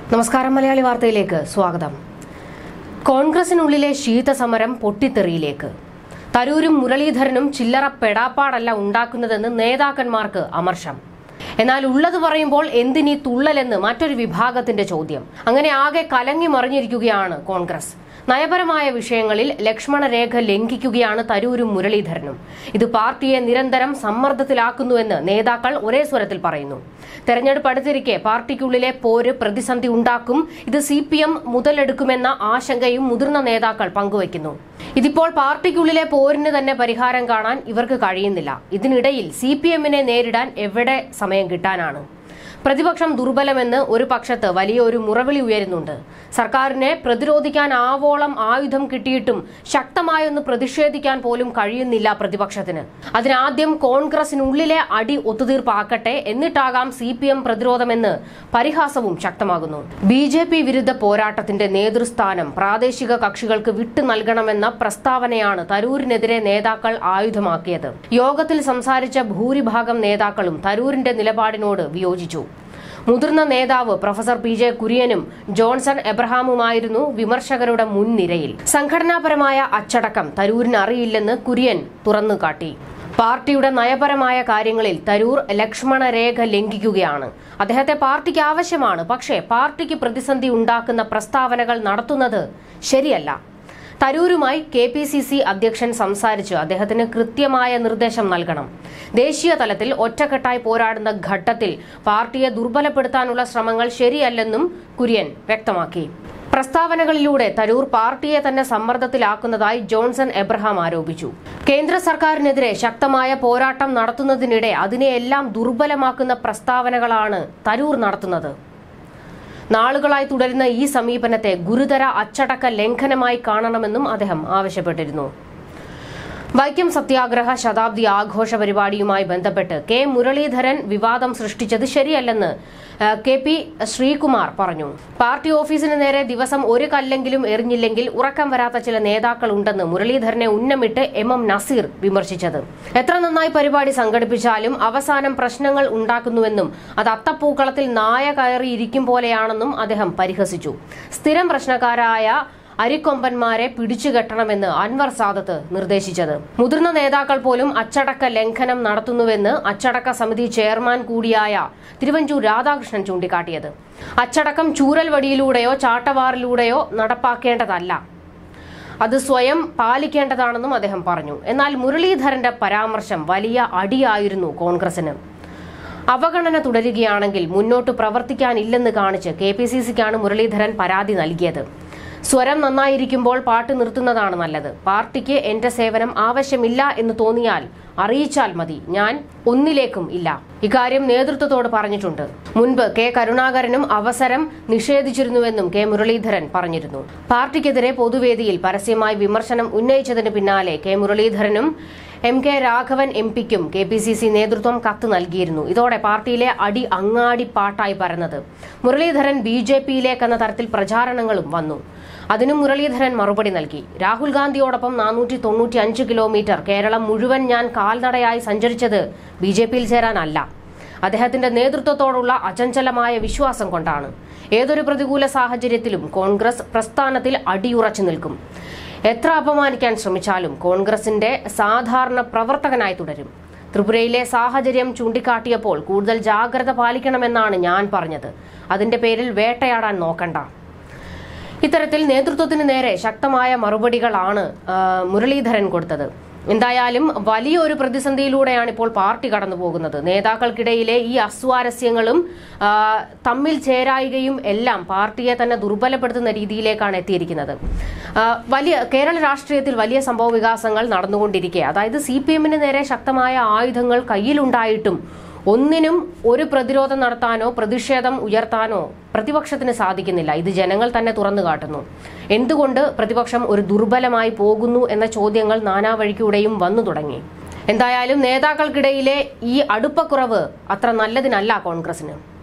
നമസ്കാരം മലയാളി വാർത്തയിലേക്ക് സ്വാഗതം കോൺഗ്രസിനുള്ളിലെ ശീതസമരം പൊട്ടിത്തെറിയിലേക്ക് തരൂരും മുരളീധരനും ചില്ലറ പെടാപ്പാടല്ല ഉണ്ടാക്കുന്നതെന്ന് നേതാക്കന്മാർക്ക് അമർഷം എന്നാൽ ഉള്ളത് പറയുമ്പോൾ എന്തിനീ തുള്ളലെന്ന് മറ്റൊരു വിഭാഗത്തിന്റെ ചോദ്യം അങ്ങനെ ആകെ കലങ്ങി മറിഞ്ഞിരിക്കുകയാണ് കോൺഗ്രസ് നയപരമായ വിഷയങ്ങളിൽ ലക്ഷ്മണരേഖ ലംഘിക്കുകയാണ് തരൂരും മുരളീധരനും ഇത് പാർട്ടിയെ നിരന്തരം സമ്മർദ്ദത്തിലാക്കുന്നുവെന്ന് നേതാക്കൾ ഒരേ സ്വരത്തിൽ പറയുന്നു തെരഞ്ഞെടുപ്പ് അടുത്തിരിക്കെ പാർട്ടിക്കുള്ളിലെ പോര് പ്രതിസന്ധി ഉണ്ടാക്കും ഇത് സി പി എം മുതലെടുക്കുമെന്ന ആശങ്കയും മുതിർന്ന നേതാക്കൾ പങ്കുവയ്ക്കുന്നു ഇതിപ്പോൾ പാർട്ടിക്കുള്ളിലെ പോരിന് തന്നെ പരിഹാരം കാണാൻ ഇവർക്ക് കഴിയുന്നില്ല ഇതിനിടയിൽ സി പി എമ്മിനെ നേരിടാൻ എവിടെ സമയം കിട്ടാനാണ് പ്രതിപക്ഷം ദുർബലമെന്ന് ഒരു പക്ഷത്ത് വലിയൊരു മുറവിളി ഉയരുന്നുണ്ട് സർക്കാരിനെ പ്രതിരോധിക്കാൻ ആവോളം ആയുധം കിട്ടിയിട്ടും ശക്തമായൊന്ന് പ്രതിഷേധിക്കാൻ പോലും കഴിയുന്നില്ല പ്രതിപക്ഷത്തിന് അതിനാദ്യം കോൺഗ്രസിനുള്ളിലെ അടി ഒത്തുതീർപ്പാക്കട്ടെ എന്നിട്ടാകാം സി പി എം പ്രതിരോധമെന്ന് പരിഹാസവും ശക്തമാകുന്നു ബി ജെ പി വിരുദ്ധ പോരാട്ടത്തിന്റെ നേതൃസ്ഥാനം പ്രാദേശിക കക്ഷികൾക്ക് വിട്ടു നൽകണമെന്ന പ്രസ്താവനയാണ് തരൂരിനെതിരെ നേതാക്കൾ ആയുധമാക്കിയത് യോഗത്തിൽ സംസാരിച്ച ഭൂരിഭാഗം നേതാക്കളും തരൂരിന്റെ നിലപാടിനോട് വിയോജിച്ചു മുതിർന്ന നേതാവ് പ്രൊഫസർ പി ജെ കുര്യനും ജോൺസൺ എബ്രഹാമുമായിരുന്നു വിമർശകരുടെ മുൻനിരയിൽ സംഘടനാപരമായ അച്ചടക്കം തരൂരിന് അറിയില്ലെന്ന് കുര്യൻ തുറന്നുകാട്ടി പാർട്ടിയുടെ നയപരമായ കാര്യങ്ങളിൽ തരൂർ ലക്ഷ്മണ രേഖ ലംഘിക്കുകയാണ് അദ്ദേഹത്തെ പാർട്ടിക്ക് ആവശ്യമാണ് പക്ഷേ പാർട്ടിക്ക് പ്രതിസന്ധി ഉണ്ടാക്കുന്ന പ്രസ്താവനകൾ നടത്തുന്നത് ശരിയല്ല തരൂരുമായി കെ പി സി സി അധ്യക്ഷൻ സംസാരിച്ച് അദ്ദേഹത്തിന് കൃത്യമായ നിർദ്ദേശം നൽകണം ദേശീയ തലത്തിൽ ഒറ്റക്കെട്ടായി പോരാടുന്ന ഘട്ടത്തിൽ പാർട്ടിയെ ദുർബലപ്പെടുത്താനുള്ള ശ്രമങ്ങൾ ശരിയല്ലെന്നും കുര്യൻ വ്യക്തമാക്കി പ്രസ്താവനകളിലൂടെ തരൂർ പാർട്ടിയെ തന്നെ സമ്മർദ്ദത്തിലാക്കുന്നതായി ജോൺസൺ എബ്രഹാം ആരോപിച്ചു കേന്ദ്ര സർക്കാരിനെതിരെ ശക്തമായ പോരാട്ടം നടത്തുന്നതിനിടെ അതിനെയെല്ലാം ദുർബലമാക്കുന്ന പ്രസ്താവനകളാണ് തരൂർ നടത്തുന്നത് നാളുകളായി തുടരുന്ന ഈ സമീപനത്തെ ഗുരുതര അച്ചടക്ക ലംഘനമായി കാണണമെന്നും അദ്ദേഹം ആവശ്യപ്പെട്ടിരുന്നു വൈക്കം സത്യാഗ്രഹ ശതാബ്ദി ആഘോഷ പരിപാടിയുമായി ബന്ധപ്പെട്ട് കെ മുരളീധരൻ വിവാദം സൃഷ്ടിച്ചത് ശരിയല്ലെന്ന് ആ, കെ പി ശ്രീകുമാർ പറഞ്ഞു പാർട്ടി ഓഫീസിന് നേരെ ദിവസം ഒരു കല്ലെങ്കിലും എറിഞ്ഞില്ലെങ്കിൽ ഉറക്കം വരാത്ത ചില നേതാക്കൾ ഉണ്ടെന്ന് മുരളീധരനെ ഉന്നമിട്ട് എം എം നസീർ വിമർശിച്ചത് എത്ര നന്നായി പരിപാടി സംഘടിപ്പിച്ചാലും അവസാനം പ്രശ്നങ്ങൾ ഉണ്ടാക്കുന്നുവെന്നും അത് അത്തപ്പൂക്കളത്തിൽ നായ കയറിയിരിക്കും പോലെയാണെന്നും അദ്ദേഹം പരിഹസിച്ചു സ്ഥിരം പ്രശ്നക്കാരായ അരിക്കൊമ്പന്മാരെ പിടിച്ചുകെട്ടണമെന്ന് അൻവർ സാദത്ത് നിർദ്ദേശിച്ചത് മുതിർന്ന നേതാക്കൾ പോലും അച്ചടക്ക ലംഘനം നടത്തുന്നുവെന്ന് അച്ചടക്ക സമിതി ചെയർമാൻ കൂടിയായ തിരുവഞ്ചൂർ രാധാകൃഷ്ണൻ ചൂണ്ടിക്കാട്ടിയത് അച്ചടക്കം ചൂരൽ വടിയിലൂടെയോ ചാട്ടവാറിലൂടെയോ നടപ്പാക്കേണ്ടതല്ല അത് സ്വയം പാലിക്കേണ്ടതാണെന്നും അദ്ദേഹം പറഞ്ഞു എന്നാൽ മുരളീധരന്റെ പരാമർശം വലിയ അടിയായിരുന്നു കോൺഗ്രസിന് അവഗണന തുടരുകയാണെങ്കിൽ മുന്നോട്ട് പ്രവർത്തിക്കാനില്ലെന്ന് കാണിച്ച് കെ പി സി സിക്കാണ് മുരളീധരൻ പരാതി നൽകിയത് സ്വരം നന്നായിരിക്കുമ്പോൾ പാട്ട് നിർത്തുന്നതാണ് നല്ലത് പാർട്ടിക്ക് എന്റെ സേവനം ആവശ്യമില്ല എന്ന് തോന്നിയാൽ അറിയിച്ചാൽ മതി ഞാൻ ഒന്നിലേക്കും ഇല്ല ഇക്കാര്യം നേതൃത്വത്തോട് പറഞ്ഞിട്ടുണ്ട് മുൻപ് കെ കരുണാകരനും അവസരം നിഷേധിച്ചിരുന്നുവെന്നും കെ മുരളീധരൻ പറഞ്ഞിരുന്നു പാർട്ടിക്കെതിരെ പൊതുവേദിയിൽ പരസ്യമായി വിമർശനം ഉന്നയിച്ചതിന് പിന്നാലെ കെ മുരളീധരനും എം കെ രാഘവൻ എം പിക്കും കെ പി സി സി നേതൃത്വം കത്ത് നൽകിയിരുന്നു ഇതോടെ പാർട്ടിയിലെ അടി അങ്ങാടി പാട്ടായി പരന്നത് മുരളീധരൻ ബി ജെ പിയിലേക്കെന്ന തരത്തിൽ പ്രചാരണങ്ങളും വന്നു അതിനും മുരളീധരൻ മറുപടി നൽകി രാഹുൽ ഗാന്ധിയോടൊപ്പം നാനൂറ്റി തൊണ്ണൂറ്റി അഞ്ച് കിലോമീറ്റർ കേരളം മുഴുവൻ ഞാൻ കാൽനടയായി സഞ്ചരിച്ചത് ബി ജെ പിയിൽ ചേരാനല്ല അദ്ദേഹത്തിന്റെ നേതൃത്വത്തോടുള്ള അചഞ്ചലമായ വിശ്വാസം കൊണ്ടാണ് ഏതൊരു പ്രതികൂല സാഹചര്യത്തിലും കോൺഗ്രസ് പ്രസ്ഥാനത്തിൽ അടിയുറച്ചു നിൽക്കും എത്ര അപമാനിക്കാൻ ശ്രമിച്ചാലും കോൺഗ്രസിന്റെ സാധാരണ പ്രവർത്തകനായി തുടരും ത്രിപുരയിലെ സാഹചര്യം ചൂണ്ടിക്കാട്ടിയപ്പോൾ കൂടുതൽ ജാഗ്രത പാലിക്കണമെന്നാണ് ഞാൻ പറഞ്ഞത് അതിന്റെ പേരിൽ വേട്ടയാടാൻ നോക്കണ്ട ഇത്തരത്തിൽ നേതൃത്വത്തിന് നേരെ ശക്തമായ മറുപടികളാണ് ആ, മുരളീധരൻ കൊടുത്തത് എന്തായാലും വലിയൊരു പ്രതിസന്ധിയിലൂടെയാണ് ഇപ്പോൾ പാർട്ടി കടന്നു പോകുന്നത് നേതാക്കൾക്കിടയിലെ ഈ അസ്വാരസ്യങ്ങളും ആ, തമ്മിൽ ചേരായികയും എല്ലാം പാർട്ടിയെ തന്നെ ദുർബലപ്പെടുത്തുന്ന രീതിയിലേക്കാണ് എത്തിയിരിക്കുന്നത് ആ, വലിയ കേരള രാഷ്ട്രീയത്തിൽ വലിയ സംഭവ വികാസങ്ങൾ നടന്നുകൊണ്ടിരിക്കെ അതായത് സി പി എമ്മിന് നേരെ ശക്തമായ ആയുധങ്ങൾ കയ്യിലുണ്ടായിട്ടും ഒന്നിനും ഒരു പ്രതിരോധം നടത്താനോ പ്രതിഷേധം ഉയർത്താനോ പ്രതിപക്ഷത്തിന് സാധിക്കുന്നില്ല ഇത് ജനങ്ങൾ തന്നെ തുറന്നു കാട്ടുന്നു എന്തുകൊണ്ട് പ്രതിപക്ഷം ഒരു ദുർബലമായി പോകുന്നു എന്ന ചോദ്യങ്ങൾ നാനാവഴിക്കൂടെയും വന്നു തുടങ്ങി എന്തായാലും നേതാക്കൾക്കിടയിലെ ഈ അടുപ്പക്കുറവ് അത്ര നല്ലതിനല്ല കോൺഗ്രസിന്